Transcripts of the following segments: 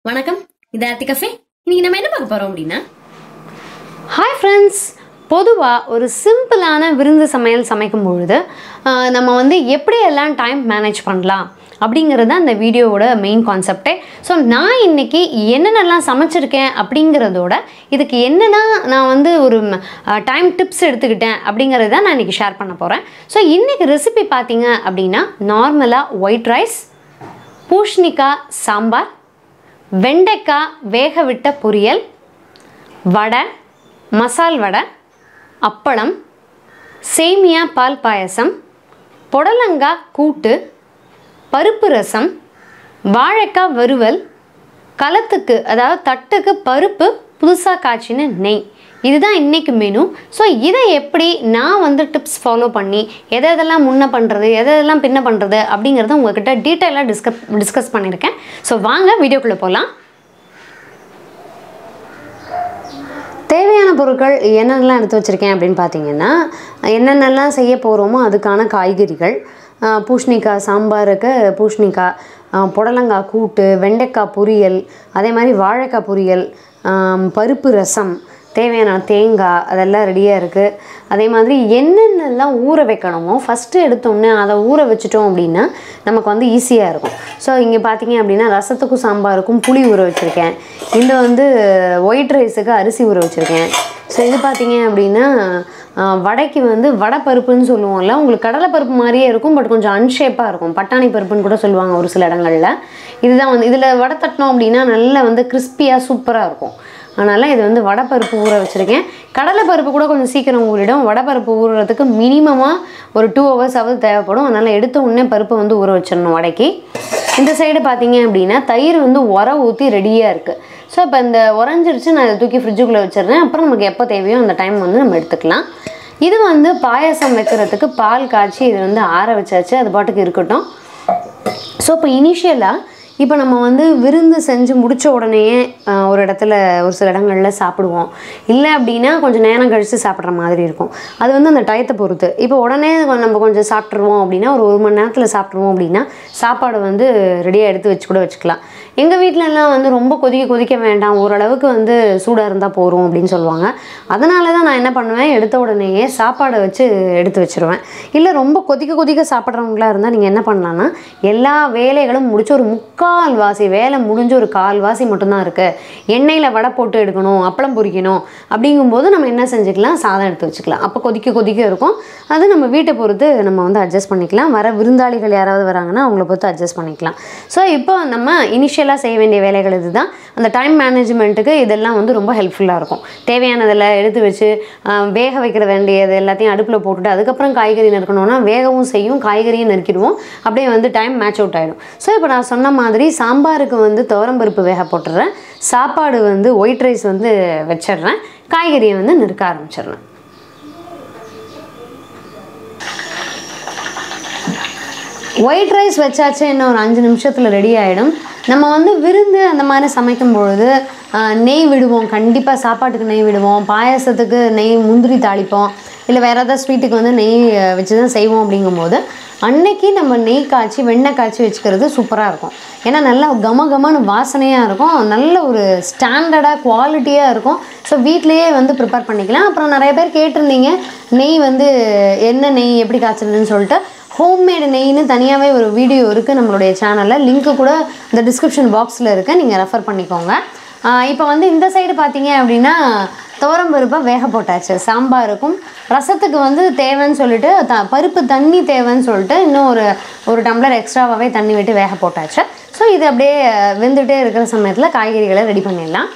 வணக்கம் இது ஆர்த்தி கஃபே இன்னைக்கு நம்ம என்ன பார்க்க போறோம் அப்படின்னா ஹாய் ஃப்ரெண்ட்ஸ் பொதுவாக ஒரு சிம்பிளான விருந்து சமையல் சமைக்கும் பொழுது ஆஹ், நம்ம வந்து எப்படியெல்லாம் டைம் மேனேஜ் பண்ணலாம் அப்படிங்கிறது தான் இந்த வீடியோவோட மெயின் கான்செப்டே ஸோ நான் இன்னைக்கு என்னென்னலாம் சமைச்சிருக்கேன் அப்படிங்கிறதோட இதுக்கு என்னென்ன நான் வந்து ஒரு டைம் டிப்ஸ் எடுத்துக்கிட்டேன் அப்படிங்கிறத தான் நான் இன்றைக்கி ஷேர் பண்ண போகிறேன் ஸோ இன்றைக்கி ரெசிபி பார்த்தீங்க அப்படின்னா நார்மலாக ஒயிட் ரைஸ் பூஷ்ணிக்காய் சாம்பார் வெண்டைக்காய் வேக விட்ட பொரியல் வடை மசால் வடை அப்பளம் சேமியா பால் பாயசம் புடலங்காய் கூட்டு பருப்பு ரசம் வாழைக்காய் வறுவல் களத்துக்கு அதாவது தட்டுக்கு பருப்பு புதுசாக காய்ச்சின நெய் இதுதான் இன்றைக்கி மெனு ஸோ இதை எப்படி நான் வந்து டிப்ஸ் ஃபாலோ பண்ணி எதை எதெல்லாம் முன்ன பண்ணுறது எதை எதெல்லாம் பின்ன பண்ணுறது அப்படிங்கிறத உங்ககிட்ட டீட்டெயிலாக டிஸ்கஸ் டிஸ்கஸ் பண்ணியிருக்கேன் ஸோ வாங்க வீடியோக்குள்ளே போகலாம் தேவையான பொருட்கள் என்னென்னலாம் எடுத்து வச்சுருக்கேன் அப்படின்னு பார்த்தீங்கன்னா என்னென்னலாம் செய்ய போகிறோமோ அதுக்கான காய்கறிகள் ஆஹ் பூசணிக்காய் சாம்பாருக்கு பூசணிக்காய் ஆஹ் புடலங்காய் கூட்டு வெண்டைக்காய் பொரியல் அதே மாதிரி வாழைக்காய் பொரியல் ஆம், பருப்பு ரசம் தேவையான தேங்காய் அதெல்லாம் ரெடியாக இருக்குது அதே மாதிரி என்னென்னலாம் ஊற வைக்கணுமோ ஃபஸ்ட்டு எடுத்தோன்னே அதை ஊற வச்சுட்டோம் அப்படின்னா நமக்கு வந்து ஈஸியாக இருக்கும் ஸோ இங்கே பார்த்தீங்க அப்படின்னா ரசத்துக்கும் சாம்பாருக்கும் புளி ஊற வச்சுருக்கேன் இந்த வந்து ஒயிட் ரைஸுக்கு அரிசி ஊற வச்சுருக்கேன் ஸோ இது பார்த்தீங்க அப்படின்னா ஆஹ், வடைக்கு வந்து வடை பருப்புன்னு சொல்லுவோம்ல உங்களுக்கு கடலை பருப்பு மாதிரியே இருக்கும் பட் கொஞ்சம் அன்ஷேப்பாக இருக்கும் பட்டாணி பருப்புன்னு கூட சொல்லுவாங்க ஒரு சில இடங்களில் இதுதான் வந்து இதில் வடை தட்டினோம் அப்படின்னா நல்லா வந்து கிறிஸ்பியாக சூப்பராக இருக்கும் அதனால் இது வந்து வடைப்பருப்பு ஊற வச்சுருக்கேன் கடலை பருப்பு கூட கொஞ்சம் சீக்கிரம் ஊறிடும் வடைப்பருப்பு ஊறுறதுக்கு மினிமமாக ஒரு டூ ஹவர்ஸாவது தேவைப்படும் அதனால் எடுத்த உடனே பருப்பை வந்து ஊற வச்சிடணும் வடைக்கு இந்த சைடு பார்த்தீங்க அப்படின்னா தயிர் வந்து உர ஊற்றி ரெடியாக இருக்குது ஸோ இப்போ இந்த உறைஞ்சிருச்சு நான் இதை தூக்கி ஃப்ரிட்ஜுக்குள்ளே வச்சிடுறேன் அப்புறம் நமக்கு எப்போ தேவையோ அந்த டைம் வந்து நம்ம எடுத்துக்கலாம் இது வந்து பாயாசம் வைக்கிறதுக்கு பால் காய்ச்சி இது வந்து ஆற வச்சாச்சு அது பாட்டுக்கு இருக்கட்டும் ஸோ இப்போ இனிஷியலாக இப்போ நம்ம வந்து விருந்து செஞ்சு முடித்த உடனேயே ஆஹ், ஒரு இடத்துல ஒரு சில இடங்களில் சாப்பிடுவோம் இல்லை அப்படின்னா கொஞ்சம் நேரம் கழித்து சாப்பிட்ற மாதிரி இருக்கும் அது வந்து அந்த டயத்தை பொறுத்து இப்போ உடனே கொ- நம்ம கொஞ்சம் சாப்பிட்ருவோம் அப்படின்னா ஒரு ஒரு மணி நேரத்தில் சாப்பிட்ருவோம் அப்படின்னா சாப்பாடு வந்து ரெடியாக எடுத்து வச்சு கூட வச்சுக்கலாம் எங்கள் வீட்டிலலாம் வந்து ரொம்ப கொதிக்க கொதிக்க வேண்டாம் ஓரளவுக்கு வந்து சூடாக இருந்தால் போகிறோம் அப்படின்னு சொல்லுவாங்க அதனால தான் நான் என்ன பண்ணுவேன் எடுத்த உடனேயே சாப்பாடை வச்சு எடுத்து வச்சிருவேன் இல்லை ரொம்ப கொதிக்க கொதிக்க சாப்பிட்றவங்களா இருந்தால் நீங்கள் என்ன பண்ணலான்னா எல்லா வேலைகளும் முடிச்சு ஒரு முக்கால் வாசி வேலை முடிஞ்சு ஒரு கால் வாசி மட்டும்தான் இருக்குது எண்ணெயில் வடை போட்டு எடுக்கணும் அப்பளம் பொரிக்கணும் அப்படிங்கும்போது நம்ம என்ன செஞ்சுக்கலாம் சாதம் எடுத்து வச்சுக்கலாம் அப்போ கொதிக்க கொதிக்க இருக்கும் அது நம்ம வீட்டை பொறுத்து நம்ம வந்து அட்ஜஸ்ட் பண்ணிக்கலாம் வர விருந்தாளிகள் யாராவது வராங்கன்னா அவங்கள பொறுத்து அட்ஜஸ்ட் பண்ணிக்கலாம் ஸோ இப்போ நம்ம இனிஷியலாக செய்ய வேண்டிய வேலைகள் இதுதான் அந்த டைம் மேனேஜ்மெண்ட்டுக்கு இதெல்லாம் வந்து ரொம்ப ஹெல்ப்ஃபுல்லாக இருக்கும் தேவையானதெல்லாம் எடுத்து வச்சு ஆஹ், வேக வைக்கிற வேண்டியது எல்லாத்தையும் அடுப்பில் போட்டுட்டு அதுக்கப்புறம் காய்கறி நறுக்கணும்னா வேகவும் செய்யும் காய்கறியும் நறுக்கிடுவோம் அப்படியே வந்து டைம் மேட்ச் அவுட் ஆகிடும் ஸோ இப்போ நான் சொன்ன மாதிரி சாம்பாருக்கு வந்து துவரம்பருப்பு வேக போட்டுடுறேன் சாப்பாடு வந்து ஒயிட் ரைஸ் வந்து வச்சிடுறேன் காய்கறியை வந்து நறுக்க ஆரம்பிச்சிடுறேன் ஒயிட் ரைஸ் வச்சாச்சு இன்னும் ஒரு அஞ்சு நிமிஷத்தில் ரெடி ஆகிடும் நம்ம வந்து விருந்து அந்த மாதிரி சமைக்கும் பொழுது ஆஹ், நெய் விடுவோம் கண்டிப்பாக சாப்பாட்டுக்கு நெய் விடுவோம் பாயாசத்துக்கு நெய் முந்திரி தாளிப்போம் இல்லை வேறு ஏதாவது ஸ்வீட்டுக்கு வந்து நெய் அஹ், வச்சு தான் செய்வோம் அப்படிங்கும்போது அன்னைக்கு நம்ம நெய் காய்ச்சி வெண்ணெய் காய்ச்சி வச்சுக்கிறது சூப்பராக இருக்கும் ஏன்னா நல்லா கம கமன்னு வாசனையாக இருக்கும் நல்ல ஒரு ஸ்டாண்டர்டாக குவாலிட்டியாக இருக்கும் ஸோ வீட்லேயே வந்து ப்ரிப்பேர் பண்ணிக்கலாம் அப்புறம் நிறைய பேர் கேட்டிருந்தீங்க நெய் வந்து என்ன நெய் எப்படி காய்ச்சறதுன்னு சொல்லிட்டு ஹோம்மேடு நெய்னு தனியாகவே ஒரு வீடியோ இருக்குது நம்மளுடைய சேனலில் லிங்க்கு கூட இந்த டிஸ்கிரிப்ஷன் பாக்ஸில் இருக்கு நீங்கள் ரெஃபர் பண்ணிக்கோங்க இப்போ வந்து இந்த சைடு பார்த்தீங்க அப்படின்னா துவரம்பருப்பை வேக போட்டாச்சு சாம்பாருக்கும் ரசத்துக்கு வந்து தேவைன்னு சொல்லிட்டு த பருப்பு தண்ணி தேவைன்னு சொல்லிட்டு இன்னும் ஒரு ஒரு டம்ளர் எக்ஸ்ட்ராவாகவே தண்ணி விட்டு வேக போட்டாச்சு ஸோ இது அப்படியே வெந்துட்டே இருக்கிற சமயத்தில் காய்கறிகளை ரெடி பண்ணிடலாம்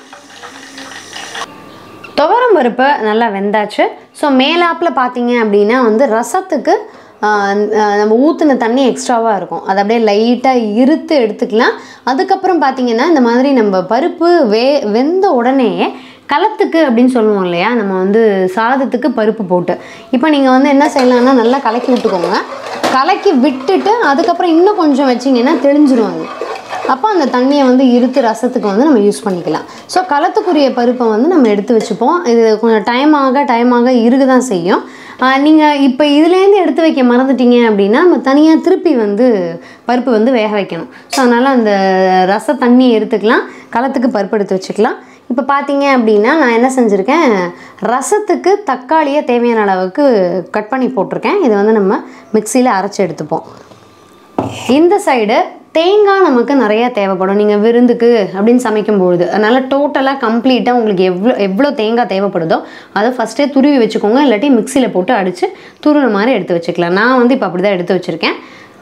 துவரம் பருப்பு நல்லா வெந்தாச்சு ஸோ மேலாப்பில் பார்த்தீங்க அப்படின்னா வந்து ரசத்துக்கு ஆஹ், ஆஹ், நம்ம ஊற்றின தண்ணி எக்ஸ்ட்ராவாக இருக்கும் அதை அப்படியே லைட்டாக இருத்து எடுத்துக்கலாம் அதுக்கப்புறம் பார்த்தீங்கன்னா இந்த மாதிரி நம்ம பருப்பு வே வெந்த உடனேயே களத்துக்கு அப்படின்னு சொல்லுவோம் இல்லையா நம்ம வந்து சாதத்துக்கு பருப்பு போட்டு இப்போ நீங்கள் வந்து என்ன செய்யலாம்னா நல்லா கலக்கி விட்டுக்கோங்க கலக்கி விட்டுட்டு அதுக்கப்புறம் இன்னும் கொஞ்சம் வச்சிங்கன்னா தெளிஞ்சிரும் அது அப்போ அந்த தண்ணியை வந்து இருத்து ரசத்துக்கு வந்து நம்ம யூஸ் பண்ணிக்கலாம் ஸோ களத்துக்குரிய பருப்பை வந்து நம்ம எடுத்து வச்சுப்போம் இது கொஞ்சம் டைம் ஆக டைம் ஆக இருக்க தான் செய்யும் நீங்கள் இப்போ இதுலேருந்து எடுத்து வைக்க மறந்துட்டீங்க அப்படின்னா நம்ம தனியாக திருப்பி வந்து பருப்பு வந்து வேக வைக்கணும் ஸோ அதனால் அந்த ரச தண்ணியை எடுத்துக்கலாம் களத்துக்கு பருப்பு எடுத்து வச்சுக்கலாம் இப்போ பார்த்தீங்க அப்படின்னா நான் என்ன செஞ்சுருக்கேன் ரசத்துக்கு தக்காளியை தேவையான அளவுக்கு கட் பண்ணி போட்டிருக்கேன் இதை வந்து நம்ம மிக்சியில் அரைச்சி எடுத்துப்போம் இந்த சைடு தேங்காய் நமக்கு நிறையா தேவைப்படும் நீங்கள் விருந்துக்கு அப்படின்னு சமைக்கும் பொழுது அதனால் டோட்டலாக கம்ப்ளீட்டாக உங்களுக்கு எவ்வளோ எவ்வளோ தேங்காய் தேவைப்படுதோ அதை ஃபஸ்ட்டே துருவி வச்சுக்கோங்க இல்லாட்டி மிக்சியில் போட்டு அடித்து துருவுற மாதிரி எடுத்து வச்சுக்கலாம் நான் வந்து இப்போ அப்படி தான் எடுத்து வச்சுருக்கேன்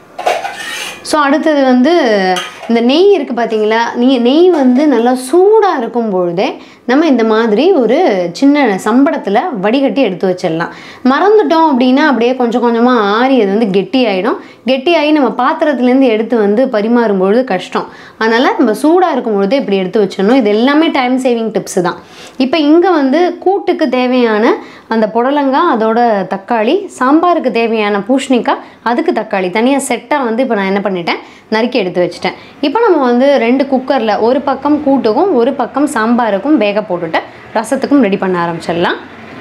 ஸோ அடுத்தது வந்து இந்த நெய் இருக்குது பார்த்தீங்களா நீ நெய் வந்து நல்லா சூடாக இருக்கும் பொழுதே நம்ம இந்த மாதிரி ஒரு சின்ன சம்படத்தில் வடிகட்டி எடுத்து வச்சிடலாம் மறந்துட்டோம் அப்படின்னா அப்படியே கொஞ்சம் கொஞ்சமாக ஆறி அது வந்து கெட்டி ஆகிடும் கெட்டியாகி நம்ம பாத்திரத்துலேருந்து எடுத்து வந்து பரிமாறும் பொழுது கஷ்டம் அதனால் நம்ம சூடாக இருக்கும் பொழுதே இப்படி எடுத்து வச்சிடணும் இது எல்லாமே டைம் சேவிங் டிப்ஸு தான் இப்போ இங்கே வந்து கூட்டுக்கு தேவையான அந்த புடலங்காய் அதோட தக்காளி சாம்பாருக்கு தேவையான பூஷ்ணிக்காய் அதுக்கு தக்காளி தனியாக செட்டாக வந்து இப்போ நான் என்ன பண்ணிட்டேன் நறுக்கி எடுத்து வச்சுட்டேன் இப்போ நம்ம வந்து ரெண்டு குக்கரில் ஒரு பக்கம் கூட்டுக்கும் ஒரு பக்கம் சாம்பாருக்கும் வேக போட்டுட்டு ரசத்துக்கும் ரெடி பண்ண ஆரம்பிச்சிடலாம்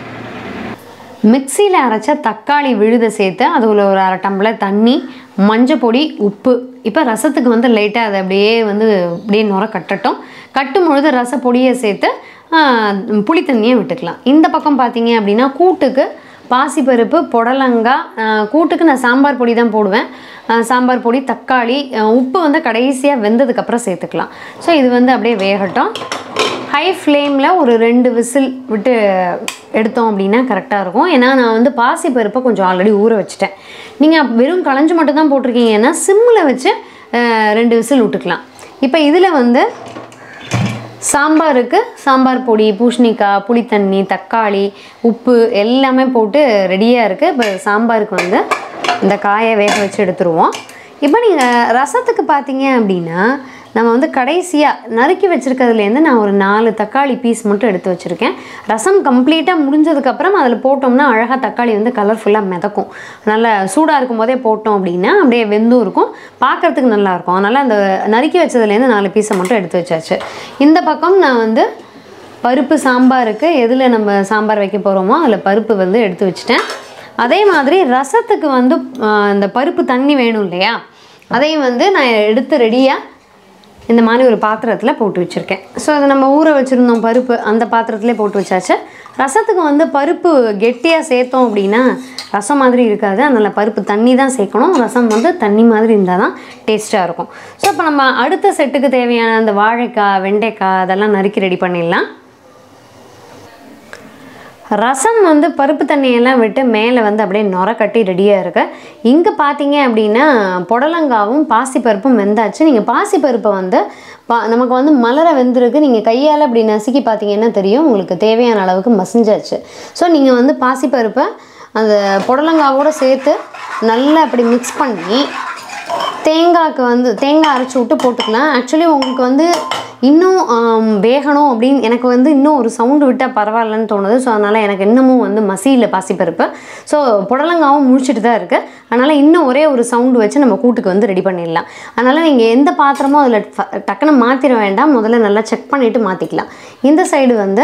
மிக்சியில் அரைச்ச தக்காளி விழுத சேர்த்து அதுல ஒரு அரை டம்ளர் தண்ணி மஞ்சள் பொடி உப்பு இப்போ ரசத்துக்கு வந்து லைட்டாக அதை அப்படியே வந்து அப்படியே நுர கட்டட்டும் கட்டும் பொழுது ரச பொடியை சேர்த்து ஆஹ், புளி தண்ணியை விட்டுக்கலாம் இந்த பக்கம் பார்த்தீங்க அப்படின்னா கூட்டுக்கு பாசிப்பருப்பு புடலங்காய் ஆஹ், கூட்டுக்கு நான் சாம்பார் பொடி தான் போடுவேன் ஆஹ், சாம்பார் பொடி தக்காளி ஆஹ், உப்பு வந்து கடைசியாக வெந்ததுக்கப்புறம் சேர்த்துக்கலாம் ஸோ இது வந்து அப்படியே வேகட்டும் ஹை ஃப்ளேமில் ஒரு ரெண்டு விசில் விட்டு எடுத்தோம் அப்படின்னா கரெக்டாக இருக்கும் ஏன்னா நான் வந்து பாசி பருப்பை கொஞ்சம் ஆல்ரெடி ஊற வச்சுட்டேன் நீங்கள் வெறும் களைஞ்சு மட்டும் தான் போட்டிருக்கீங்கன்னா சிம்மில் வச்சு அஹ், ரெண்டு விசில் விட்டுக்கலாம் இப்போ இதில் வந்து சாம்பாருக்கு சாம்பார் பொடி பூசணிக்காய் புளித்தண்ணி தக்காளி உப்பு எல்லாமே போட்டு ரெடியாக இருக்குது இப்போ சாம்பாருக்கு வந்து இந்த காயை வேக வச்சு எடுத்துருவோம் இப்போ நீங்கள் ரசத்துக்கு பார்த்தீங்க அப்படின்னா நம்ம வந்து கடைசியாக நறுக்கி வச்சுருக்கிறதுலேருந்து நான் ஒரு நாலு தக்காளி பீஸ் மட்டும் எடுத்து வச்சுருக்கேன் ரசம் கம்ப்ளீட்டாக முடிஞ்சதுக்கப்புறம் அதில் போட்டோம்னா அழகாக தக்காளி வந்து கலர்ஃபுல்லாக மிதக்கும் நல்லா சூடாக இருக்கும் போதே போட்டோம் அப்படின்னா அப்படியே வெந்தும் இருக்கும் பார்க்குறதுக்கு நல்லாயிருக்கும் அதனால் அந்த நறுக்கி வச்சதுலேருந்து நாலு பீஸை மட்டும் எடுத்து வச்சாச்சு இந்த பக்கம் நான் வந்து பருப்பு சாம்பாருக்கு எதில் நம்ம சாம்பார் வைக்க போகிறோமோ அதில் பருப்பு வந்து எடுத்து வச்சுட்டேன் அதே மாதிரி ரசத்துக்கு வந்து ஆஹ், இந்த பருப்பு தண்ணி வேணும் இல்லையா அதையும் வந்து நான் எடுத்து ரெடியாக இந்த மாதிரி ஒரு பாத்திரத்தில் போட்டு வச்சுருக்கேன் ஸோ அதை நம்ம ஊற வச்சுருந்தோம் பருப்பு அந்த பாத்திரத்திலே போட்டு வச்சாச்சு ரசத்துக்கு வந்து பருப்பு கெட்டியாக சேர்த்தோம் அப்படின்னா ரசம் மாதிரி இருக்காது அதனால் பருப்பு தண்ணி தான் சேர்க்கணும் ரசம் வந்து தண்ணி மாதிரி இருந்தால் தான் டேஸ்ட்டாக இருக்கும் ஸோ இப்போ நம்ம அடுத்த செட்டுக்கு தேவையான அந்த வாழைக்காய் வெண்டைக்காய் அதெல்லாம் நறுக்கி ரெடி பண்ணிடலாம் ரசம் வந்து பருப்பு தண்ணியெல்லாம் விட்டு மேலே வந்து அப்படியே நுர கட்டி ரெடியாக இருக்கு இங்கே பார்த்தீங்க அப்படின்னா புடலங்காவும் பாசிப்பருப்பும் வெந்தாச்சு நீங்கள் பாசிப்பருப்பை வந்து பா நமக்கு வந்து மலர வெந்திருக்கு நீங்கள் கையால் அப்படி நசுக்கி பார்த்தீங்கன்னா தெரியும் உங்களுக்கு தேவையான அளவுக்கு மசிஞ்சாச்சு ஸோ நீங்கள் வந்து பாசிப்பருப்பை அந்த புடலங்காவோடு சேர்த்து நல்லா அப்படி மிக்ஸ் பண்ணி தேங்காய்க்கு வந்து தேங்காய் அரைச்சி விட்டு போட்டுக்கலாம் ஆக்சுவலி உங்களுக்கு வந்து இன்னும் ஆம், வேகணும் அப்படின்னு எனக்கு வந்து இன்னும் ஒரு சவுண்டு விட்டால் பரவாயில்லன்னு தோணுது ஸோ அதனால் எனக்கு இன்னமும் வந்து மசியில் பாசிப்பருப்பு ஸோ புடலங்காவும் முடிச்சிட்டு தான் இருக்குது அதனால் இன்னும் ஒரே ஒரு சவுண்டு வச்சு நம்ம கூட்டுக்கு வந்து ரெடி பண்ணிடலாம் அதனால் நீங்கள் எந்த பாத்திரமோ அதில் டக்குன்னு மாற்றிட வேண்டாம் முதல்ல நல்லா செக் பண்ணிவிட்டு மாற்றிக்கலாம் இந்த சைடு வந்து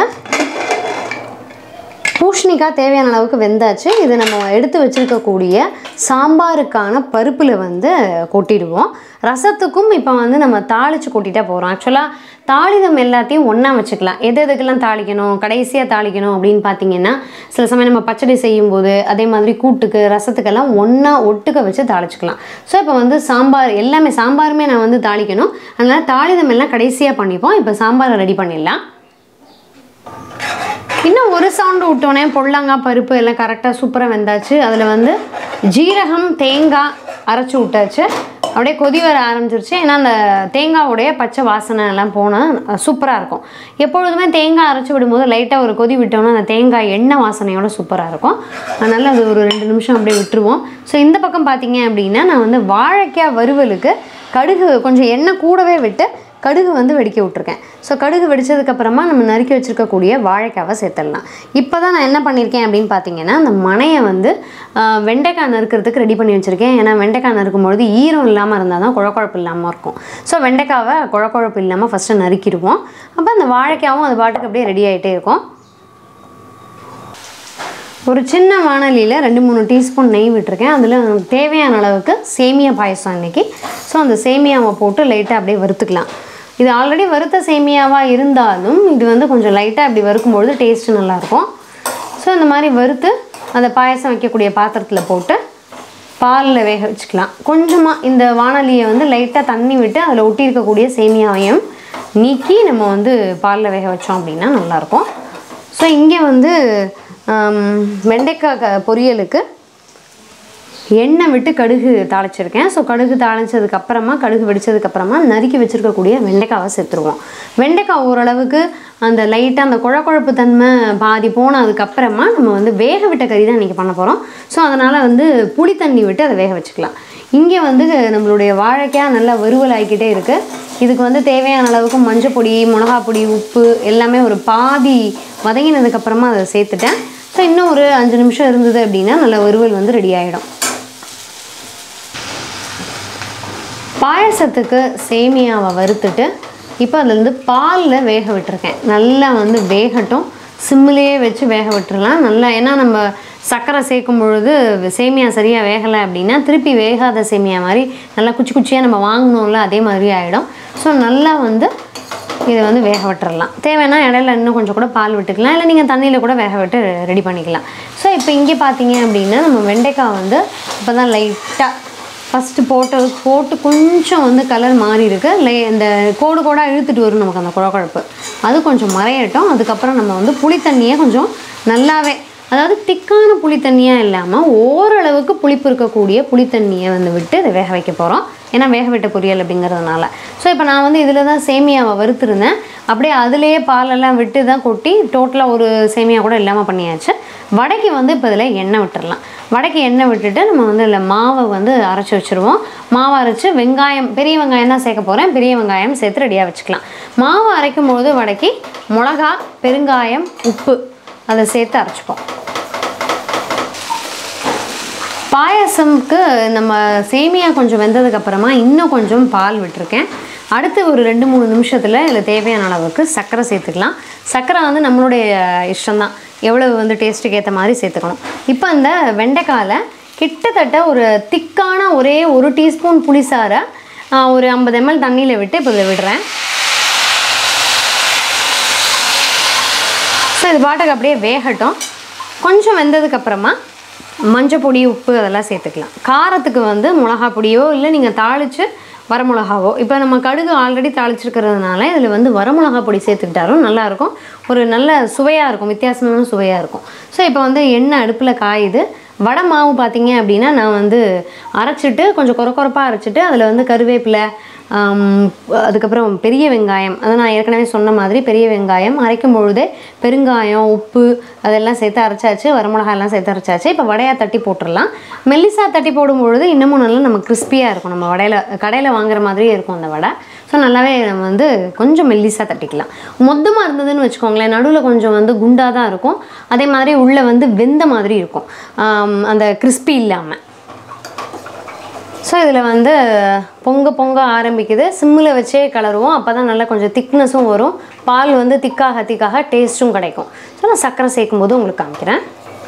பூஷணிக்காய் தேவையான அளவுக்கு வெந்தாச்சு இது நம்ம எடுத்து வச்சுருக்கக்கூடிய சாம்பாருக்கான பருப்பில் வந்து கொட்டிடுவோம் ரசத்துக்கும் இப்போ வந்து நம்ம தாளித்து கொட்டிட்டா போகிறோம் ஆக்சுவலாக தாளிதம் எல்லாத்தையும் ஒன்றா வச்சுக்கலாம் எது எதுக்கெல்லாம் தாளிக்கணும் கடைசியாக தாளிக்கணும் அப்படின்னு பார்த்தீங்கன்னா சில சமயம் நம்ம பச்சடி செய்யும்போது அதே மாதிரி கூட்டுக்கு ரசத்துக்கெல்லாம் ஒன்றா ஒட்டுக்க வச்சு தாளிச்சுக்கலாம் ஸோ இப்போ வந்து சாம்பார் எல்லாமே சாம்பாருமே நான் வந்து தாளிக்கணும் அதனால் தாளிதம் எல்லாம் கடைசியாக பண்ணிப்போம் இப்போ சாம்பாரை ரெடி பண்ணிடலாம் இன்னும் ஒரு சவுண்டு விட்டோன்னே பொள்ளங்காய் பருப்பு எல்லாம் கரெக்டாக சூப்பராக வெந்தாச்சு அதில் வந்து ஜீரகம் தேங்காய் அரைச்சி விட்டாச்சு அப்படியே கொதி வர ஆரம்பிச்சிருச்சு ஏன்னா அந்த தேங்காவுடைய பச்சை வாசனை எல்லாம் போனால் சூப்பராக இருக்கும் எப்பொழுதுமே தேங்காய் அரைச்சி விடும்போது லைட்டாக ஒரு கொதி விட்டோம்னா அந்த தேங்காய் எண்ணெய் வாசனையோட சூப்பராக இருக்கும் அதனால் அது ஒரு ரெண்டு நிமிஷம் அப்படியே விட்டுருவோம் ஸோ இந்த பக்கம் பார்த்தீங்க அப்படின்னா நான் வந்து வாழைக்காய் வறுவலுக்கு கடுகு கொஞ்சம் எண்ணெய் கூடவே விட்டு கடுகு வந்து வெடிக்க விட்ருக்கேன் ஸோ கடுகு வெடிச்சதுக்கப்புறமா நம்ம நறுக்கி வச்சுருக்கக்கூடிய வாழைக்காவை சேர்த்துடலாம் இப்போ தான் நான் என்ன பண்ணியிருக்கேன் அப்படின்னு பார்த்தீங்கன்னா அந்த மனையை வந்து ஆஹ், வெண்டைக்காய் நறுக்கிறதுக்கு ரெடி பண்ணி வச்சுருக்கேன் ஏன்னா வெண்டைக்காய் நறுக்கும்பொழுது ஈரம் இல்லாமல் இருந்தால் தான் குழக்குழப்பு இல்லாமல் இருக்கும் ஸோ வெண்டைக்காவை குழக்குழப்பு இல்லாமல் ஃபஸ்ட்டு நறுக்கிடுவோம் அப்போ அந்த வாழைக்காவும் அது பாட்டுக்கு அப்படியே ரெடி ஆகிட்டே இருக்கும் ஒரு சின்ன வானலியில் ரெண்டு மூணு டீஸ்பூன் நெய் விட்டுருக்கேன் அதில் நமக்கு தேவையான அளவுக்கு சேமியா பாயசம் இன்றைக்கி ஸோ அந்த சேமியாவை போட்டு லைட்டாக அப்படியே வறுத்துக்கலாம் இது ஆல்ரெடி வறுத்த சேமியாவாக இருந்தாலும் இது வந்து கொஞ்சம் லைட்டாக அப்படி வறுக்கும்பொழுது டேஸ்ட்டு நல்லாயிருக்கும் ஸோ இந்த மாதிரி வறுத்து அந்த பாயசம் வைக்கக்கூடிய பாத்திரத்தில் போட்டு பாலில் வேக வச்சுக்கலாம் கொஞ்சமாக இந்த வானலியை வந்து லைட்டாக தண்ணி விட்டு அதில் ஒட்டி இருக்கக்கூடிய சேமியாவையும் நீக்கி நம்ம வந்து பாலில் வேக வச்சோம் அப்படின்னா நல்லாயிருக்கும் ஸோ இங்கே வந்து ஆம், வெண்டைக்காய் க- பொரியலுக்கு எண்ணெய் விட்டு கடுகு தாளிச்சிருக்கேன் ஸோ கடுகு தாளிச்சதுக்கு அப்புறமா கடுகு வெடிச்சதுக்கு அப்புறமா நறுக்கி வச்சிருக்கக்கூடிய வெண்டைக்காவை சேர்த்துருவோம் வெண்டைக்காய் ஓரளவுக்கு அந்த லைட்டாக அந்த குழக்குழப்பு தன்மை பாதி போனதுக்கப்புறமா நம்ம வந்து வேக விட்ட கறி தான் இன்றைக்கி பண்ண போகிறோம் ஸோ அதனால் வந்து புளி தண்ணி விட்டு அதை வேக வச்சுக்கலாம் இங்கே வந்து நம்மளுடைய வாழைக்காய் நல்லா வறுவல் ஆகிக்கிட்டே இருக்குது இதுக்கு வந்து தேவையான அளவுக்கு மஞ்சள் பொடி மிளகா பொடி உப்பு எல்லாமே ஒரு பாதி வதங்கினதுக்கப்புறமா அதை சேர்த்துட்டேன் ஸோ இன்னும் ஒரு அஞ்சு நிமிஷம் இருந்தது அப்படின்னா நல்ல வறுவல் வந்து ரெடி ஆகிடும் பாயசத்துக்கு சேமியாவை வறுத்துட்டு இப்போ அதுலேருந்து பாலில் வேக விட்டுருக்கேன் நல்லா வந்து வேகட்டும் சிம்மிலேயே வச்சு வேக விட்டுறலாம் நல்லா ஏன்னா நம்ம சர்க்கரை சேர்க்கும் பொழுது சேமியா சரியாக வேகலை அப்படின்னா திருப்பி வேகாத சேமியா மாதிரி நல்லா குச்சி குச்சியாக நம்ம வாங்கினோம்ல அதே மாதிரி ஆகிடும் ஸோ நல்லா வந்து இதை வந்து வேக விட்டுறலாம் தேவைன்னா இடையில இன்னும் கொஞ்சம் கூட பால் விட்டுக்கலாம் இல்லை நீங்கள் தண்ணியில் கூட வேக விட்டு ரெடி பண்ணிக்கலாம் ஸோ இப்போ இங்கே பார்த்தீங்க அப்படின்னா நம்ம வெண்டைக்காய் வந்து இப்போ தான் லைட்டாக ஃபஸ்ட்டு போட்டது போட்டு கொஞ்சம் வந்து கலர் மாறி இருக்கு லே இந்த கோடு கோடாக இழுத்துட்டு வரும் நமக்கு அந்த குழக்குழப்பு அது கொஞ்சம் மறையட்டும் அதுக்கப்புறம் நம்ம வந்து புளி தண்ணியை கொஞ்சம் நல்லாவே அதாவது திக்கான புளி தண்ணியாக இல்லாமல் ஓரளவுக்கு புளிப்பு இருக்கக்கூடிய புளி தண்ணியை வந்து விட்டு இதை வேக வைக்க போகிறோம் ஏன்னா வேக விட்ட பொரியல் அப்படிங்கிறதுனால ஸோ இப்போ நான் வந்து இதில் தான் சேமியாவை வறுத்துருந்தேன் அப்படியே அதுலேயே பாலெல்லாம் விட்டு தான் கொட்டி டோட்டலாக ஒரு சேமியா கூட இல்லாமல் பண்ணியாச்சு வடைக்கு வந்து இப்போ இதில் எண்ணெய் விட்டுறலாம் வடைக்கு எண்ணெய் விட்டுட்டு நம்ம வந்து இதில் மாவை வந்து அரைச்சி வச்சுருவோம் மாவை அரைச்சி வெங்காயம் பெரிய வெங்காயம் தான் சேர்க்க போகிறேன் பெரிய வெங்காயம் சேர்த்து ரெடியாக வச்சுக்கலாம் மாவு அரைக்கும் போது வடைக்கு மிளகா பெருங்காயம் உப்பு அதை சேர்த்து அரைச்சிப்போம் பாயசம்க்கு நம்ம சேமியா கொஞ்சம் வெந்ததுக்கு அப்புறமா இன்னும் கொஞ்சம் பால் விட்டுருக்கேன் அடுத்து ஒரு ரெண்டு மூணு நிமிஷத்தில் இதில் தேவையான அளவுக்கு சர்க்கரை சேர்த்துக்கலாம் சர்க்கரை வந்து நம்மளுடைய இஷ்டம்தான் எவ்வளவு வந்து டேஸ்ட்டுக்கு ஏற்ற மாதிரி சேர்த்துக்கணும் இப்போ இந்த வெண்டைக்காயில் கிட்டத்தட்ட ஒரு திக்கான ஒரே ஒரு டீஸ்பூன் புளிசாரை ஆஹ், ஒரு ஐம்பது எம்எல் தண்ணியில் விட்டு இப்போ இதில் விடுறேன் ஸோ இது பாட்டுக்கு அப்படியே வேகட்டும் கொஞ்சம் வெந்ததுக்கு அப்புறமா மஞ்சள் பொடி உப்பு அதெல்லாம் சேர்த்துக்கலாம் காரத்துக்கு வந்து மிளகா பொடியோ இல்லை நீங்கள் தாளித்து வரமிளகாவோ இப்போ நம்ம கடுகு ஆல்ரெடி தாளிச்சிருக்கிறதுனால இதில் வந்து வரமிளகா பொடி சேர்த்துக்கிட்டாலும் நல்லாயிருக்கும் ஒரு நல்ல சுவையாக இருக்கும் வித்தியாசமான சுவையாக இருக்கும் ஸோ இப்போ வந்து எண்ணெய் அடுப்பில் காயுது வடை மாவு பார்த்தீங்க அப்படின்னா நான் வந்து அரைச்சிட்டு கொஞ்சம் கொர கொரப்பாக அரைச்சிட்டு அதில் வந்து கருவேப்பிலை ஆம், அதுக்கப்புறம் பெரிய வெங்காயம் அதை நான் ஏற்கனவே சொன்ன மாதிரி பெரிய வெங்காயம் அரைக்கும் பொழுதே பெருங்காயம் உப்பு அதெல்லாம் சேர்த்து அரைச்சாச்சு வரமிளகாய் எல்லாம் சேர்த்து அரைச்சாச்சு இப்போ வடையாக தட்டி போட்டுடலாம் மெல்லிசா தட்டி போடும் பொழுது இன்னமும் நல்லா நம்ம கிறிஸ்பியாக இருக்கும் நம்ம வடையில் கடையில் வாங்குற மாதிரியே இருக்கும் அந்த வடை ஸோ நல்லாவே நம்ம வந்து கொஞ்சம் மெல்லிசாக தட்டிக்கலாம் மொத்தமாக இருந்ததுன்னு வச்சுக்கோங்களேன் நடுவில் கொஞ்சம் வந்து குண்டாக தான் இருக்கும் அதே மாதிரி உள்ளே வந்து வெந்த மாதிரி இருக்கும் ஆம், அந்த கிறிஸ்பி இல்லாமல் ஸோ இதில் வந்து பொங்க பொங்க ஆரம்பிக்குது சிம்மில் வச்சே கலருவோம் அப்போ தான் நல்லா கொஞ்சம் திக்னஸும் வரும் பால் வந்து திக்காக திக்காக டேஸ்ட்டும் கிடைக்கும் ஸோ நான் சர்க்கரை சேர்க்கும் போது உங்களுக்கு காமிக்கிறேன்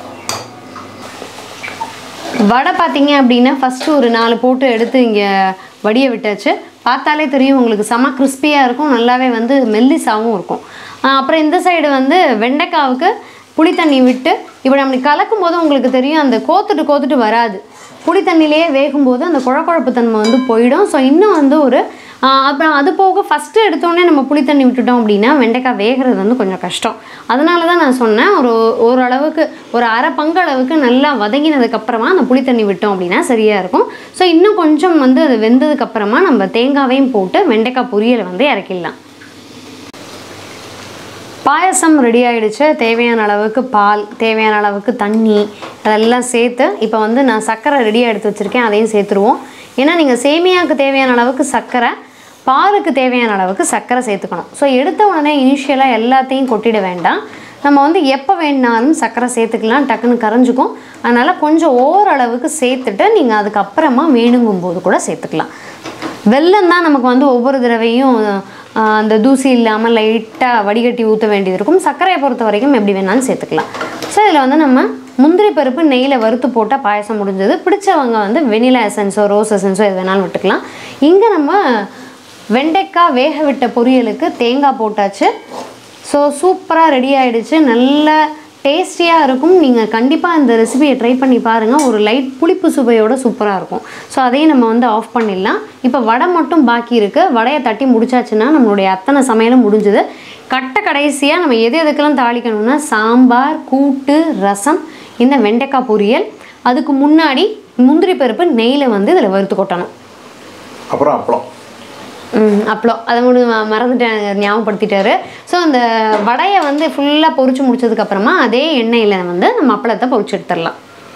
வடை பார்த்தீங்க அப்படின்னா ஃபஸ்ட்டு ஒரு நாலு போட்டு எடுத்து இங்கே வடிய விட்டாச்சு பார்த்தாலே தெரியும் உங்களுக்கு செம கிறிஸ்பியாக இருக்கும் நல்லாவே வந்து மெல்லிசாவும் இருக்கும் ஆஹ் அப்புறம் இந்த சைடு வந்து வெண்டைக்காவுக்கு புளி தண்ணி விட்டு இப்படி அப்படி கலக்கும் போது உங்களுக்கு தெரியும் அந்த கோத்துட்டு கோத்துட்டு வராது புளி தண்ணியிலேயே வேகும்போது அந்த குழக்குழப்பு தன்மை வந்து போயிடும் ஸோ இன்னும் வந்து ஒரு ஆஹ் அப்புறம் அது போக ஃபஸ்ட்டு எடுத்தோடனே நம்ம புளி தண்ணி விட்டுட்டோம் அப்படின்னா வெண்டைக்காய் வேகிறது வந்து கொஞ்சம் கஷ்டம் அதனால தான் நான் சொன்னேன் ஒரு ஓரளவுக்கு ஒரு அரை பங்கு அளவுக்கு நல்லா வதங்கினதுக்கப்புறமா அந்த புளி தண்ணி விட்டோம் அப்படின்னா சரியாக இருக்கும் ஸோ இன்னும் கொஞ்சம் வந்து அது வெந்ததுக்கப்புறமா நம்ம தேங்காவையும் போட்டு வெண்டைக்காய் பொரியலை வந்து இறக்கிடலாம் பாயசம் ரெடி ஆயிடுச்சு தேவையான அளவுக்கு பால் தேவையான அளவுக்கு தண்ணி அதெல்லாம் சேர்த்து இப்போ வந்து நான் சர்க்கரை ரெடியாக எடுத்து வச்சுருக்கேன் அதையும் சேர்த்துருவோம் ஏன்னா நீங்கள் சேமியாவுக்கு தேவையான அளவுக்கு சர்க்கரை பாலுக்கு தேவையான அளவுக்கு சர்க்கரை சேர்த்துக்கணும் ஸோ எடுத்த உடனே இனிஷியலாக எல்லாத்தையும் கொட்டிட வேண்டாம் நம்ம வந்து எப்போ வேணாலும் சர்க்கரை சேர்த்துக்கலாம் டக்குன்னு கரைஞ்சிக்கும் அதனால் கொஞ்சம் ஓரளவுக்கு சேர்த்துட்டு நீங்கள் அதுக்கப்புறமா வேணுங்கும் போது கூட சேர்த்துக்கலாம் வெல்லம் தான் நமக்கு வந்து ஒவ்வொரு தடவையும் ஆஹ், அந்த தூசி இல்லாமல் லைட்டாக வடிகட்டி ஊற்ற வேண்டியது இருக்கும் சர்க்கரையை பொறுத்த வரைக்கும் எப்படி வேணாலும் சேர்த்துக்கலாம் ஸோ இதில் வந்து நம்ம முந்திரி பருப்பு நெய்யில் வறுத்து போட்டால் பாயசம் முடிஞ்சது பிடிச்சவங்க வந்து வெனிலா எசன்ஸோ ரோஸ் எசன்ஸோ எது வேணாலும் விட்டுக்கலாம் இங்கே நம்ம வெண்டைக்காய் வேக விட்ட பொரியலுக்கு தேங்காய் போட்டாச்சு ஸோ சூப்பராக ரெடி ஆயிடுச்சு நல்ல டேஸ்டியாக இருக்கும் நீங்கள் கண்டிப்பாக இந்த ரெசிபியை ட்ரை பண்ணி பாருங்கள் ஒரு லைட் புளிப்பு சுவையோட சூப்பராக இருக்கும் ஸோ அதையும் நம்ம வந்து ஆஃப் பண்ணிடலாம் இப்போ வடை மட்டும் பாக்கி இருக்குது வடையை தட்டி முடிச்சாச்சுன்னா நம்மளுடைய அத்தனை சமையலும் முடிஞ்சுது கட்ட கடைசியாக நம்ம எது எதுக்கெல்லாம் தாளிக்கணும்னா சாம்பார் கூட்டு ரசம் இந்த வெண்டைக்காய் பொரியல் அதுக்கு முன்னாடி முந்திரி பருப்பு நெய்யில் வந்து இதில் வறுத்து கொட்டணும் அப்புறம் அப்பளம் ம் அப்பளம் அதை ஒன்று மறந்துட்டேன் ஞாபகப்படுத்திட்டாரு ஸோ அந்த வடையை வந்து ஃபுல்லாக பொரிச்சு முடிச்சதுக்கப்புறமா அதே எண்ணெயில் வந்து நம்ம அப்பளத்தை பொரிச்சு எடுத்துடலாம்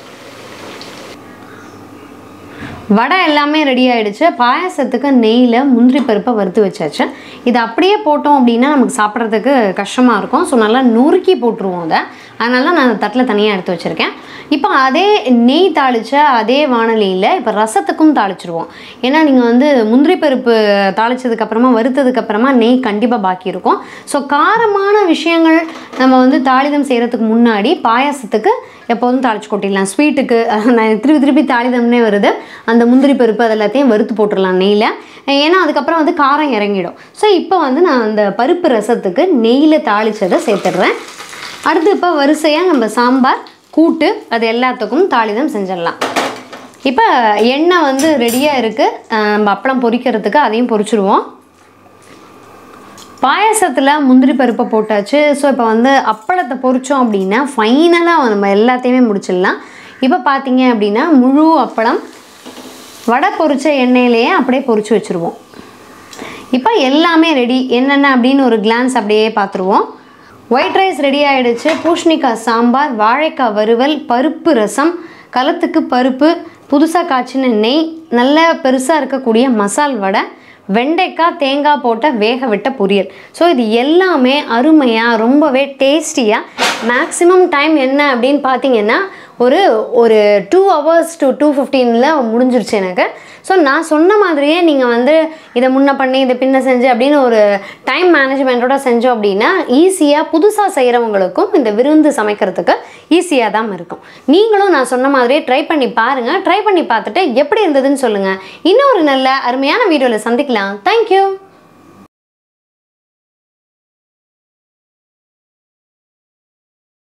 வடை எல்லாமே ரெடி ஆயிடுச்சு பாயாசத்துக்கு நெய்யில் முந்திரி பருப்பை வறுத்து வச்சாச்சு இது அப்படியே போட்டோம் அப்படின்னா நமக்கு சாப்பிட்றதுக்கு கஷ்டமாக இருக்கும் ஸோ நல்லா நுறுக்கி போட்டுருவோம் அதை அதனால தான் நான் தட்டில் தனியாக எடுத்து வச்சுருக்கேன் இப்போ அதே நெய் தாளித்த அதே வானலியில் இப்போ ரசத்துக்கும் தாளிச்சிருவோம் ஏன்னா நீங்கள் வந்து முந்திரி பருப்பு தாளிச்சதுக்கப்புறமா வறுத்ததுக்கப்புறமா நெய் கண்டிப்பாக பாக்கி இருக்கும் ஸோ காரமான விஷயங்கள் நம்ம வந்து தாளிதம் செய்கிறதுக்கு முன்னாடி பாயாசத்துக்கு எப்போதும் தாளிச்சு கொட்டிடலாம் ஸ்வீட்டுக்கு நான் திருப்பி திருப்பி தாளிதம்னே வருது அந்த முந்திரி பருப்பு அது எல்லாத்தையும் வறுத்து போட்டுடலாம் நெய்யில் ஏன்னா அதுக்கப்புறம் வந்து காரம் இறங்கிடும் ஸோ இப்போ வந்து நான் அந்த பருப்பு ரசத்துக்கு நெய்யில் தாளிச்சதை சேர்த்துடுறேன் அடுத்து இப்போ வரிசையாக நம்ம சாம்பார் கூட்டு அது எல்லாத்துக்கும் தாளிதம் செஞ்சிடலாம் இப்போ எண்ணெய் வந்து ரெடியாக இருக்குது நம்ம அப்பளம் பொரிக்கிறதுக்கு அதையும் பொரிச்சிருவோம் பாயாசத்தில் முந்திரி பருப்பை போட்டாச்சு ஸோ இப்போ வந்து அப்பளத்தை பொரிச்சோம் அப்படின்னா ஃபைனலாக நம்ம எல்லாத்தையுமே முடிச்சிடலாம் இப்போ பார்த்தீங்க அப்படின்னா முழு அப்பளம் வடை பொரிச்ச எண்ணெயிலேயே அப்படியே பொரிச்சு வச்சுருவோம் இப்போ எல்லாமே ரெடி என்னென்ன அப்படின்னு ஒரு கிளான்ஸ் அப்படியே பார்த்துருவோம் ஒயிட் ரைஸ் ரெடி ஆயிடுச்சு பூஷ்ணிக்காய் சாம்பார் வாழைக்காய் வறுவல் பருப்பு ரசம் களத்துக்கு பருப்பு புதுசாக காய்ச்சின நெய் நல்ல பெருசாக இருக்கக்கூடிய மசால் வடை வெண்டைக்காய் தேங்காய் போட்ட வேக விட்ட பொரியல் ஸோ இது எல்லாமே அருமையாக ரொம்பவே டேஸ்டியாக மேக்ஸிமம் டைம் என்ன அப்படின்னு பார்த்தீங்கன்னா ஒரு ஒரு டூ ஹவர்ஸ் டு டூ ஃபிஃப்டீனில் முடிஞ்சிருச்சு எனக்கு ஸோ நான் சொன்ன மாதிரியே நீங்கள் வந்து இதை முன்ன பண்ணி இதை பின்ன செஞ்சு அப்படின்னு ஒரு டைம் மேனேஜ்மெண்ட்டோட செஞ்சோம் அப்படின்னா ஈஸியாக புதுசாக செய்கிறவங்களுக்கும் இந்த விருந்து சமைக்கிறதுக்கு ஈஸியாக தான் இருக்கும் நீங்களும் நான் சொன்ன மாதிரியே ட்ரை பண்ணி பாருங்கள் ட்ரை பண்ணி பார்த்துட்டு எப்படி இருந்ததுன்னு சொல்லுங்கள் இன்னொரு நல்ல அருமையான வீடியோவில் சந்திக்கலாம் தேங்க்யூ